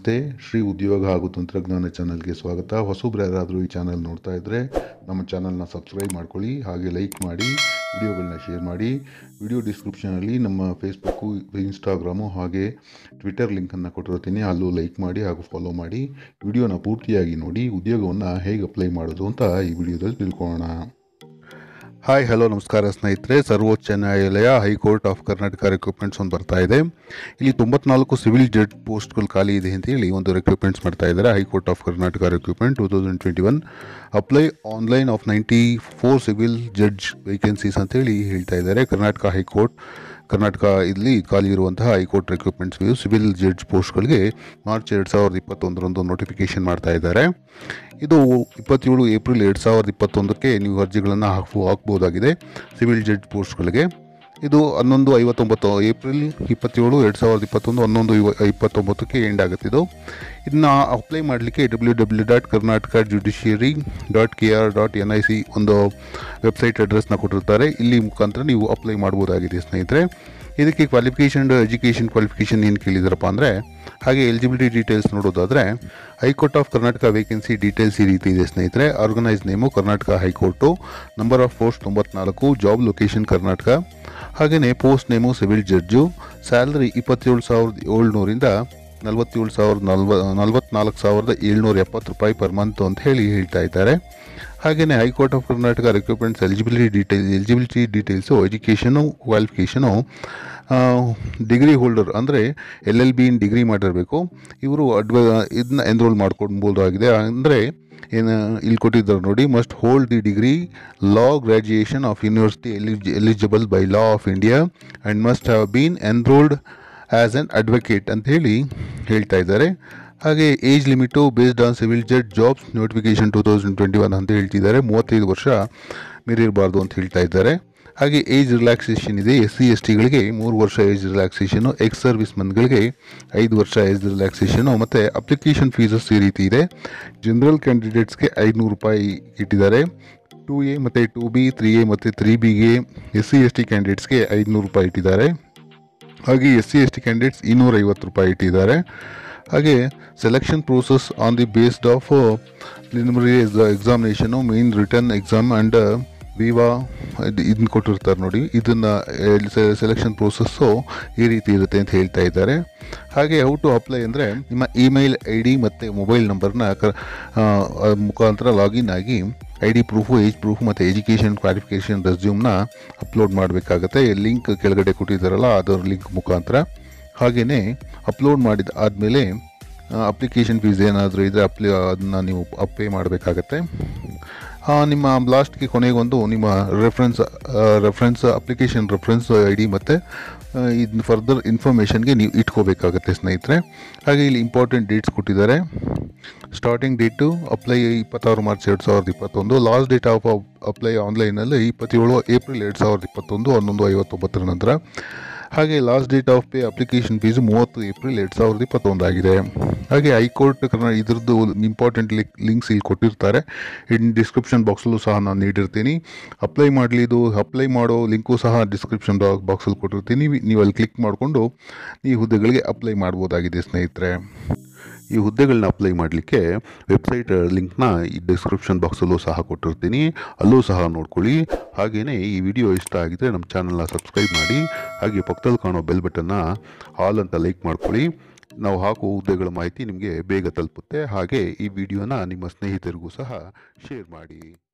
ನಮಸ್ತೆ ಶ್ರೀ ಉದ್ಯೋಗ ಹಾಗೂ ತಂತ್ರಜ್ಞಾನ ಚಾನಲ್ಗೆ ಸ್ವಾಗತ ಹೊಸಬ್ರು ಯಾರಾದರೂ ಈ ಚಾನಲ್ ನೋಡ್ತಾ ಇದ್ದರೆ ನಮ್ಮ ಚಾನಲ್ನ ಸಬ್ಸ್ಕ್ರೈಬ್ ಮಾಡ್ಕೊಳ್ಳಿ ಹಾಗೆ ಲೈಕ್ ಮಾಡಿ ವಿಡಿಯೋಗಳನ್ನ ಶೇರ್ ಮಾಡಿ ವಿಡಿಯೋ ಡಿಸ್ಕ್ರಿಪ್ಷನಲ್ಲಿ ನಮ್ಮ ಫೇಸ್ಬುಕ್ಕು ಇನ್ಸ್ಟಾಗ್ರಾಮು ಹಾಗೆ ಟ್ವಿಟರ್ ಲಿಂಕನ್ನು ಕೊಟ್ಟಿರ್ತೀನಿ ಅಲ್ಲೂ ಲೈಕ್ ಮಾಡಿ ಹಾಗೂ ಫಾಲೋ ಮಾಡಿ ವಿಡಿಯೋನ ಪೂರ್ತಿಯಾಗಿ ನೋಡಿ ಉದ್ಯೋಗವನ್ನು ಹೇಗೆ ಅಪ್ಲೈ ಮಾಡೋದು ಅಂತ ಈ ವಿಡಿಯೋದಲ್ಲಿ ತಿಳ್ಕೊಳ್ಳೋಣ ಹಾಯ್ ಹಲೋ ನಮಸ್ಕಾರ ಸ್ನೇಹಿತರೆ ಸರ್ವೋಚ್ಚ ನ್ಯಾಯಾಲಯ ಹೈಕೋರ್ಟ್ ಆಫ್ ಕರ್ನಾಟಕ ರಿಕ್ರೂಟ್ಮೆಂಟ್ಸ್ ಒಂದು ಬರ್ತಾ ಇದೆ ಇಲ್ಲಿ ತೊಂಬತ್ನಾಲ್ಕು ಸಿವಿಲ್ ಜಡ್ಜ್ ಪೋಸ್ಟ್ಗಳು ಖಾಲಿ ಇದೆ ಅಂತೇಳಿ ಒಂದು ರಿಕ್ರೂಟ್ಮೆಂಟ್ಸ್ ಮಾಡ್ತಾ ಇದ್ದಾರೆ high court of Karnataka recruitment two thousand twenty one apply online of ninety four civil judge vacancies ಅಂತೇಳಿ ಹೇಳ್ತಾ ಇದ್ದಾರೆ ಕರ್ನಾಟಕ ಹೈಕೋರ್ಟ್ ಕರ್ನಾಟಕ ಇಲ್ಲಿ ಖಾಲಿ ಇರುವಂತಹ ಹೈಕೋರ್ಟ್ ರಿಕ್ರೂಟ್ಮೆಂಟ್ಸ್ ಸಿವಿಲ್ ಜಡ್ಜ್ ಪೋಸ್ಟ್ಗಳಿಗೆ ಮಾರ್ಚ್ ಎರಡು ಸಾವಿರದ ಇಪ್ಪತ್ತೊಂದರಂದು ನೋಟಿಫಿಕೇಶನ್ ಮಾಡ್ತಾ ಇದ್ದಾರೆ ಇದು ಇಪ್ಪತ್ತೇಳು ಏಪ್ರಿಲ್ ಎರಡು ಸಾವಿರದ ಇಪ್ಪತ್ತೊಂದಕ್ಕೆ ನೀವು ಅರ್ಜಿಗಳನ್ನು ಹಾಕು ಹಾಕ್ಬೋದಾಗಿದೆ ಸಿವಿಲ್ ಜಡ್ಜ್ ಪೋಸ್ಟ್ಗಳಿಗೆ ಇದು ಹನ್ನೊಂದು ಐವತ್ತೊಂಬತ್ತು ಏಪ್ರಿಲ್ ಇಪ್ಪತ್ತೇಳು ಎರಡು ಸಾವಿರದ ಇಪ್ಪತ್ತೊಂದು ಹನ್ನೊಂದು ಇವ ಇಪ್ಪತ್ತೊಂಬತ್ತಕ್ಕೆ ಎಂಡ್ ಆಗುತ್ತೆ ಇದು ಇದನ್ನ ಅಪ್ಲೈ ಮಾಡಲಿಕ್ಕೆ W W dot Karnataka judiciary dot K R dot N I C ಒಂದು ವೆಬ್ಸೈಟ್ ಅಡ್ರೆಸ್ನ ಕೊಟ್ಟಿರ್ತಾರೆ ಇಲ್ಲಿ ಮುಖಾಂತರ ನೀವು ಅಪ್ಲೈ ಮಾಡ್ಬೋದಾಗಿದೆ ಸ್ನೇಹಿತರೆ ಇದಕ್ಕೆ ಕ್ವಾಲಿಫಿಕೇಷನ್ ಎಜುಕೇಷನ್ ಕ್ವಾಲಿಫಿಕೇಷನ್ ಏನು ಕೇಳಿದಾರಪ್ಪ ಅಂದರೆ ಹಾಗೆ ಎಲಿಜಿಬಿಲಿಟಿ ಡೀಟೇಲ್ಸ್ ನೋಡೋದಾದರೆ high court of Karnataka vacancy details ಈ ರೀತಿ ಇದೆ ಸ್ನೇಹಿತರೆ organise name Karnataka high court number of post ತೊಂಬತ್ನಾಲ್ಕು ಜಾಬ್ ಲೊಕೇಶನ್ ಕರ್ನಾಟಕ ಹಾಗೆಯೇ post name civil judge salary ಇಪ್ಪತ್ತೇಳು ಸಾವಿರದ ಏಳ್ನೂರಿಂದ ನಲವತ್ತೇಳು ಸಾವಿರದ ನಲ್ವ ನಲ್ವತ್ನಾಲ್ಕು ಸಾವಿರದ ಏಳ್ನೂರ ಎಪ್ಪತ್ತು ರೂಪಾಯಿ ಪರ್ ಮಂತ್ ಅಂತ ಹೇಳಿ ಹೇಳ್ತಾ ಇದ್ದಾರೆ ಹಾಗೆಯೇ high court of Karnataka recruitments eligibility details eligibility details education qualification degree holder ಅಂದರೆ L L B in degree ಮಾಡಿರಬೇಕು ಇವರು ಅಡ್ವ ಇದನ್ನ ಎನ್ರೋಲ್ ಮಾಡ್ಕೊಳ್ಬೋದಾಗಿದೆ ಅಂದರೆ ಏನು ಇಲ್ಲಿ ಕೊಟ್ಟಿದ್ದಾರೆ ನೋಡಿ must hold the degree law graduation of university ಎಲಿಜ್ eligible by law of India and must have been enrolled as an advocate ಅಂತ ಹೇಳಿ ಹೇಳ್ತಾ ಇದ್ದಾರೆ ಹಾಗೆ age limit based on civil judge jobs notification two thousand twenty one ಅಂತ ಹೇಳ್ತಿದ್ದಾರೆ ಮೂವತ್ತೈದು ವರ್ಷ ಮೀರಿರಬಾರ್ದು ಅಂತ ಹೇಳ್ತಾ ಇದ್ದಾರೆ ಹಾಗೆ ಏಜ್ ರಿಲ್ಯಾಕ್ಸೇಷನ್ ಇದೆ ಎಸ್ ಸಿ ಎಸ್ ಟಿಗಳಿಗೆ ಮೂರು ವರ್ಷ ಏಜ್ ರಿಲ್ಯಾಕ್ಸೇಷನು ಎಕ್ಸ್ ಸರ್ವಿಸ್ ಮನ್ಗಳಿಗೆ ಐದು ವರ್ಷ ಏಜ್ ರಿಲ್ಯಾಕ್ಸೇಷನು ಮತ್ತು ಅಪ್ಲಿಕೇಶನ್ ಫೀಸಸ್ ಈ ರೀತಿ ಇದೆ ಜನರಲ್ ಕ್ಯಾಂಡಿಡೇಟ್ಸ್ಗೆ ಐದುನೂರು ರೂಪಾಯಿ ಇಟ್ಟಿದ್ದಾರೆ ಟು ಎ ಮತ್ತು ಟು ಬಿ ತ್ರೀ ಎ ಮತ್ತು ತ್ರೀ ಬಿಗೆ ಎಸ್ ಸಿ ಎಸ್ ಟಿ ಕ್ಯಾಂಡಿಡೇಟ್ಸ್ಗೆ ಐದುನೂರು ರೂಪಾಯಿ ಇಟ್ಟಿದ್ದಾರೆ ಹಾಗೆ S C S T candidates ಇನ್ನೂರೈವತ್ತು ರೂಪಾಯಿ ಇಟ್ಟಿದ್ದಾರೆ ಹಾಗೆ selection process on the based of preliminary examination main written exam and viva ಇದನ್ನ ಕೊಟ್ಟಿರ್ತಾರೆ ನೋಡಿ ಇದನ್ನು ಸೆಲೆಕ್ಷನ್ ಪ್ರೋಸೆಸ್ಸು ಈ ರೀತಿ ಇರುತ್ತೆ ಅಂತ ಹೇಳ್ತಾ ಇದ್ದಾರೆ ಹಾಗೆ ಹೌ ಟು ಅಪ್ಲೈ ಅಂದರೆ ನಿಮ್ಮ ಇಮೇಲ್ ಐ ಡಿ ಮತ್ತು ಮೊಬೈಲ್ ನಂಬರ್ನ ಕ ಮುಖಾಂತರ ಲಾಗಿನ್ ಆಗಿ I D proof age proof ಮತ್ತು ಎಜುಕೇಷನ್ ಕ್ವಾಲಿಫಿಕೇಷನ್ ರೆಸ್ಯೂಮ್ನ ಅಪ್ಲೋಡ್ ಮಾಡಬೇಕಾಗತ್ತೆ ಲಿಂಕ್ ಕೆಳಗಡೆ ಕೊಟ್ಟಿದ್ದಾರಲ್ಲ ಅದರ ಲಿಂಕ್ ಮುಖಾಂತರ ಹಾಗೆಯೇ ಅಪ್ಲೋಡ್ ಮಾಡಿದ ಆದಮೇಲೆ ಅಪ್ಲಿಕೇಶನ್ ಫೀಸ್ ಏನಾದರೂ ಇದ್ದರೆ ಅಪ್ಲಿ ಅದನ್ನು ನೀವು ಪೇ ಮಾಡಬೇಕಾಗತ್ತೆ ನಿಮ್ಮ ಲಾಸ್ಟ್ಗೆ ಕೊನೆಗೊಂದು ನಿಮ್ಮ reference reference application reference I D ಮತ್ತು ಇದನ್ನ ಫರ್ದರ್ ಇನ್ಫಾರ್ಮೇಷನ್ಗೆ ನೀವು ಇಟ್ಕೋಬೇಕಾಗತ್ತೆ ಸ್ನೇಹಿತರೆ ಹಾಗೆ ಇಲ್ಲಿ ಇಂಪಾರ್ಟೆಂಟ್ ಡೇಟ್ಸ್ ಕೊಟ್ಟಿದ್ದಾರೆ ಸ್ಟಾರ್ಟಿಂಗ್ ಡೇಟು ಅಪ್ಲೈ ಇಪ್ಪತ್ತಾರು ಮಾರ್ಚ್ ಎರಡು ಸಾವಿರದ ಇಪ್ಪತ್ತೊಂದು ಲಾಸ್ಟ್ ಡೇಟ್ ಆಫ್ ಅಪ್ಲೈ ಆನ್ಲೈನಲ್ಲಿ ಇಪ್ಪತ್ತೇಳು ಏಪ್ರಿಲ್ ಎರಡು ಸಾವಿರದ ಇಪ್ಪತ್ತೊಂದು ಹನ್ನೊಂದು ಐವತ್ತೊಂಬತ್ತರ ನಂತರ ಹಾಗೆ last date of pay application fees ಮೂವತ್ತು ಏಪ್ರಿಲ್ ಎರಡು ಸಾವಿರದ ಇಪ್ಪತ್ತೊಂದಾಗಿದೆ ಹಾಗೆ ಹೈಕೋರ್ಟ್ ಕರ್ನಾ ಇದ್ರದ್ದು ಇಂಪಾರ್ಟೆಂಟ್ ಲಿಂಕ್ ಲಿಂಕ್ಸ್ ಇಲ್ಲಿ ಕೊಟ್ಟಿರ್ತಾರೆ ಇನ್ ಡಿಸ್ಕ್ರಿಪ್ಷನ್ ಬಾಕ್ಸಲ್ಲೂ ಸಹ ನಾನು ನೀಡಿರ್ತೀನಿ ಅಪ್ಲೈ ಮಾಡಲಿ ಇದು ಅಪ್ಲೈ ಮಾಡೋ ಲಿಂಕು ಸಹ ಡಿಸ್ಕ್ರಿಪ್ಷನ್ ಬಾಕ್ಸಲ್ಲಿ ಕೊಟ್ಟಿರ್ತೀನಿ ನೀವು ಅಲ್ಲಿ ಕ್ಲಿಕ್ ಮಾಡಿಕೊಂಡು ಈ ಹುದ್ದೆಗಳಿಗೆ ಅಪ್ಲೈ ಮಾಡ್ಬೋದಾಗಿದೆ ಸ್ನೇಹಿತರೆ ಈ ಹುದ್ದೆಗಳನ್ನ ಅಪ್ಲೈ ಮಾಡಲಿಕ್ಕೆ ವೆಬ್ಸೈಟ್ ಲಿಂಕ್ನ ಈ ಡಿಸ್ಕ್ರಿಪ್ಷನ್ ಬಾಕ್ಸಲ್ಲೂ ಸಹ ಕೊಟ್ಟಿರ್ತೀನಿ ಅಲ್ಲೂ ಸಹ ನೋಡ್ಕೊಳ್ಳಿ ಹಾಗೆಯೇ ಈ ವಿಡಿಯೋ ಇಷ್ಟ ಆಗಿದರೆ ನಮ್ಮ ಚಾನಲ್ನ ಸಬ್ಸ್ಕ್ರೈಬ್ ಮಾಡಿ ಹಾಗೆ ಪಕ್ಕದಲ್ಲಿ ಕಾಣೋ ಬೆಲ್ ಬಟನ್ನ ಆಲ್ ಅಂತ ಲೈಕ್ ಮಾಡ್ಕೊಳ್ಳಿ ನಾವು ಹಾಕೋ ಹುದ್ದೆಗಳ ಮಾಹಿತಿ ನಿಮಗೆ ಬೇಗ ತಲುಪುತ್ತೆ ಹಾಗೆ ಈ ವಿಡಿಯೋನ ನಿಮ್ಮ ಸ್ನೇಹಿತರಿಗೂ ಸಹ ಶೇರ್ ಮಾಡಿ